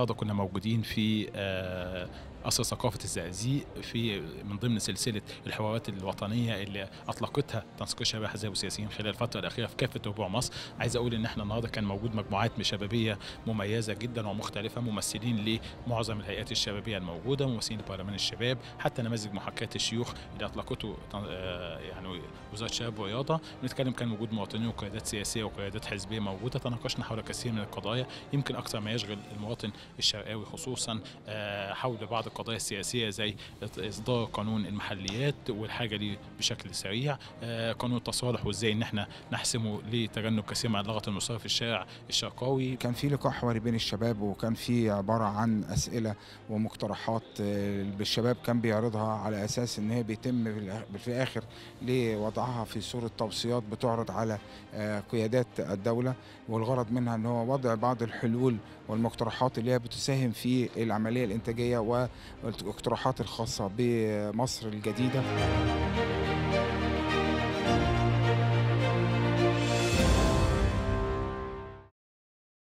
النهارده كنا موجودين في آه، قصر ثقافة الزقازيق في من ضمن سلسلة الحوارات الوطنية اللي أطلقتها تنسيق الشباب الأحزاب والسياسيين خلال الفترة الأخيرة في كافة ربوع مصر، عايز أقول إن إحنا النهارده كان موجود مجموعات شبابية مميزة جدا ومختلفة ممثلين لمعظم الهيئات الشبابية الموجودة، ممثلين لبرلمان الشباب، حتى نماذج محاكاة الشيوخ اللي أطلقته آه، يعني وزارة الشباب والرياضة، بنتكلم كان وجود مواطنين وقيادات سياسية وقيادات حزبية موجودة، تناقشنا حول كثير من القضايا يمكن أكثر ما يشغل المواطن الشرقاوي خصوصا آه، حول بعض القضايا السياسيه زي اصدار قانون المحليات والحاجه ليه بشكل سريع آه، قانون التصالح وازاي ان احنا نحسمه لتجنب كثير من اللغط المصرفه في الشارع الشرقاوي كان في لقاء حواري بين الشباب وكان في عباره عن اسئله ومقترحات آه، الشباب كان بيعرضها على اساس ان هي بيتم في الآخ- في الاخر لوضعها في صوره توصيات بتعرض على آه، قيادات الدوله والغرض منها ان هو وضع بعض الحلول والمقترحات اللي هي بتساهم في العمليه الانتاجيه والاقتراحات الخاصه بمصر الجديده